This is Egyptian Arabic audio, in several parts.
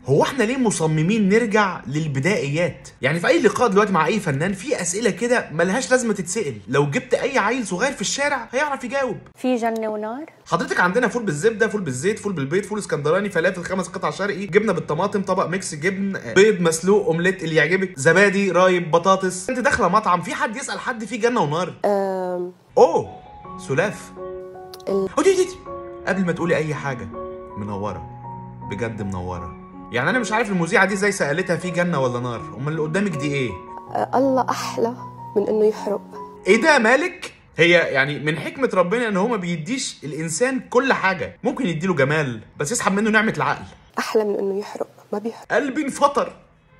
هو احنا ليه مصممين نرجع للبدائيات يعني في اي لقاء دلوقتي مع اي فنان في اسئله كده ملهاش لازمه تتسال لو جبت اي عيل صغير في الشارع هيعرف يجاوب في جنة ونار حضرتك عندنا فول بالزبده فول بالزيت فول بالبيض فول اسكندراني فلافل خمس قطع شرقي جبنه بالطماطم طبق ميكس جبن بيض مسلوق اومليت اللي يعجبك زبادي رايب بطاطس انت داخله مطعم في حد يسال حد فيه جنه ونار آم، اوه سلاف ال- أودي دي دي. قبل ما تقولي اي حاجه منوره بجد منوره يعني انا مش عارف المذيعه دي ازاي سالتها في جنه ولا نار امال اللي قدامك دي ايه آه، الله احلى من انه يحرق ايه ده مالك هي يعني من حكمه ربنا ان هو ما بيديش الانسان كل حاجه ممكن يديله جمال بس يسحب منه نعمه العقل احلى من انه يحرق ما بيحرق قلبي انفطر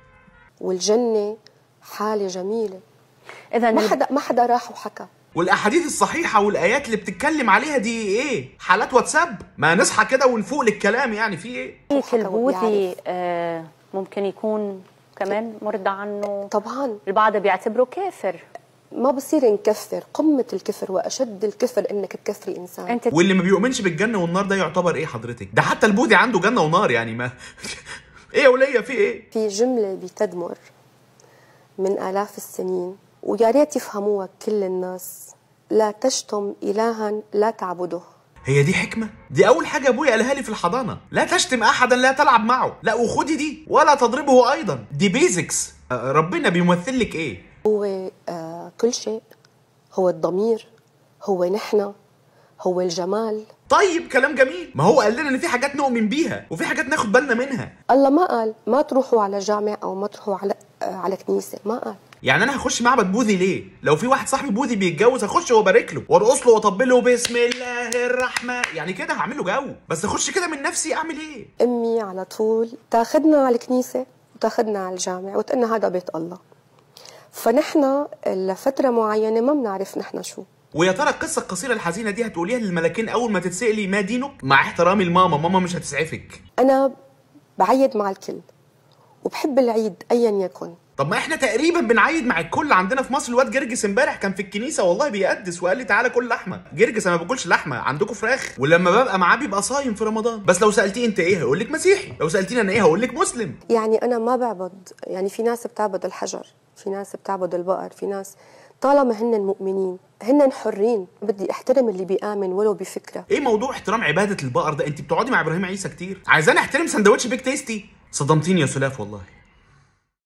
والجنه حاله جميله اذا ما حدا ما حدا راح وحكى والاحاديث الصحيحه والايات اللي بتتكلم عليها دي ايه حالات واتساب ما نصحى كده ونفوق للكلام يعني في ايه البيت وحكى البوذي وبيعرف. آه ممكن يكون كمان مرضى عنه طبعا البعض بيعتبره كافر ما بصير نكفر قمه الكفر واشد الكفر انك تكفري انسان انت واللي ما بيؤمنش بالجنه والنار ده يعتبر ايه حضرتك ده حتى البوذي عنده جنه ونار يعني ما ايه يا وليه في ايه في جمله بتدمر من الاف السنين ويا ريت يفهموها كل الناس لا تشتم الها لا تعبده هي دي حكمة؟ دي أول حاجة أبويا قالها لي في الحضانة، لا تشتم أحدا لا تلعب معه، لا وخدي دي ولا تضربه أيضا، دي بيزكس، ربنا بيمثل لك إيه؟ هو آه كل شيء هو الضمير هو نحن هو الجمال طيب كلام جميل، ما هو قال لنا إن في حاجات نؤمن بيها، وفي حاجات ناخد بالنا منها، الله ما قال ما تروحوا على جامع او ما تروحوا على آه على كنيسه ما قال يعني أنا هخش معبد بوذي ليه؟ لو في واحد صاحبي بوذي بيتجوز هخش وأبارك له، وأرقص له وأطبل له بسم الله الرحمن، يعني كده هعمل له جو، بس أخش كده من نفسي أعمل إيه؟ امي على طول تاخذنا على الكنيسه وتاخذنا على الجامع وتقلنا هذا بيت الله فنحن لفتره معينه ما بنعرف نحن شو ويا ترى القصة القصيرة الحزينة دي هتقوليها للملاكين أول ما تتسألي ما دينك؟ مع احترامي لماما، ماما مش هتسعفك. انا بعيد مع الكل وبحب العيد ايا يكن طب ما احنا تقريبا بنعيد مع الكل عندنا في مصر الواد جرجس امبارح كان في الكنيسه والله بيقدس وقال لي تعالى كل لحمه جرجس انا ما باكلش لحمه عندكم فراخ ولما ببقى معاه بيبقى صايم في رمضان بس لو سالتيه انت ايه هيقول لك مسيحي لو سالتيني انا ايه هقول لك مسلم يعني انا ما بعبد يعني في ناس بتعبد الحجر في ناس بتعبد البقر في ناس طالما هن مؤمنين هن حرين بدي احترم اللي بيآمن ولو بفكره ايه موضوع احترام عباده البقر ده انت بتقعدي مع ابراهيم عيسى كتير عايزاني احترم سندوتش بيك تيستي صدمتيني يا سلاف والله